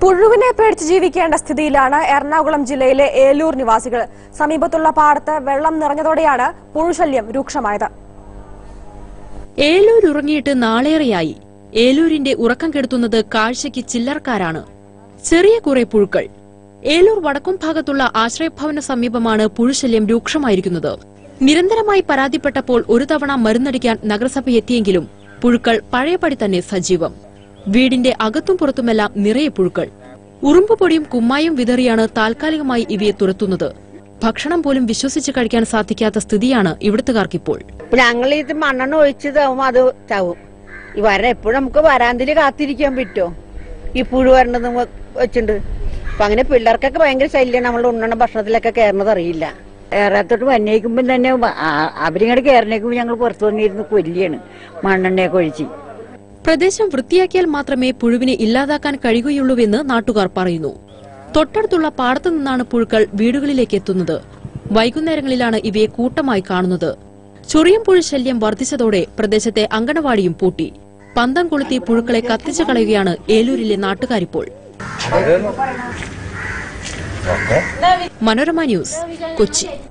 പുഴുവിനെ പേടിച്ച് ജീവിക്കേണ്ട സ്ഥിതിയിലാണ് എറണാകുളം ജില്ലയിലെ ഏലൂർ നിവാസികൾ സമീപത്തുള്ള പാടത്ത് വെള്ളം നിറഞ്ഞതോടെയാണ് പുഴുശല്യം രൂക്ഷമായത് ഏലൂർ ഉറങ്ങിയിട്ട് നാളേറെയായി ഏലൂരിന്റെ ഉറക്കം കെടുത്തുന്നത് കാഴ്ചയ്ക്ക് ചില്ലറക്കാരാണ് ചെറിയ കുറെ പുഴുക്കൾ ഏലൂർ വടക്കും ഭാഗത്തുള്ള ആശ്രയഭവന സമീപമാണ് പുഴുശല്യം രൂക്ഷമായിരിക്കുന്നത് നിരന്തരമായി പരാതിപ്പെട്ടപ്പോൾ ഒരു തവണ മരുന്നടിക്കാൻ നഗരസഭ എത്തിയെങ്കിലും പുഴുക്കൾ പഴയപടി തന്നെ സജീവം വീടിന്റെ അകത്തും പുറത്തുമെല്ലാം നിറയെ പുഴുക്കൾ ഉറുമ്പുപൊടിയും കുമ്മായും വിതറിയാണ് താൽക്കാലികമായി ഇവയെ തുരത്തുന്നത് ഭക്ഷണം പോലും വിശ്വസിച്ച് കഴിക്കാൻ സാധിക്കാത്ത സ്ഥിതിയാണ് ഇവിടുത്തുകാർക്കിപ്പോൾ ഇപ്പൊ ഞങ്ങൾ ഇത് മണ്ണെണ്ണ ഒഴിച്ചതാവും അത് ചാവും ഈ വര എപ്പോഴും നമുക്ക് വരാന്തില് കാത്തിരിക്കാൻ പറ്റുമോ ഈ പുഴു വരണത് വെച്ചിട്ടുണ്ട് അപ്പൊ അങ്ങനെ പിള്ളേർക്കൊക്കെ ഭയങ്കര ശല്യം നമ്മൾ ഉണ്ണണ ഭക്ഷണത്തിലൊക്കെ കയറുന്നത് അറിയില്ല ഏറാത്തോട്ട് വന്നേക്കുമ്പം തന്നെ ആ- അവരിങ്ങോട്ട് കയറിനേക്കുമ്പോൾ ഞങ്ങൾ പുറത്തു വന്നിരുന്ന് കൊല്ലിയാണ് മണ്ണെണ്ണയൊക്കെ ഒഴിച്ച് പ്രദേശം വൃത്തിയാക്കിയാൽ മാത്രമേ പുഴുവിനെ ഇല്ലാതാക്കാൻ കഴിയുകയുള്ളൂവെന്ന് നാട്ടുകാർ പറയുന്നു തൊട്ടടുത്തുള്ള പാടത്തു നിന്നാണ് പുഴുക്കൾ വീടുകളിലേക്ക് എത്തുന്നത് വൈകുന്നേരങ്ങളിലാണ് ഇവയെ കൂട്ടമായി കാണുന്നത് ചൊറിയം പുഴു ശല്യം വർദ്ധിച്ചതോടെ പ്രദേശത്തെ അങ്കണവാടിയും പൂട്ടി പന്തം കൊളുത്തി പുഴുക്കളെ കത്തിച്ചു കളയുകയാണ് ഏലൂരിലെ നാട്ടുകാരിപ്പോൾ മനോരമ ന്യൂസ് കൊച്ചി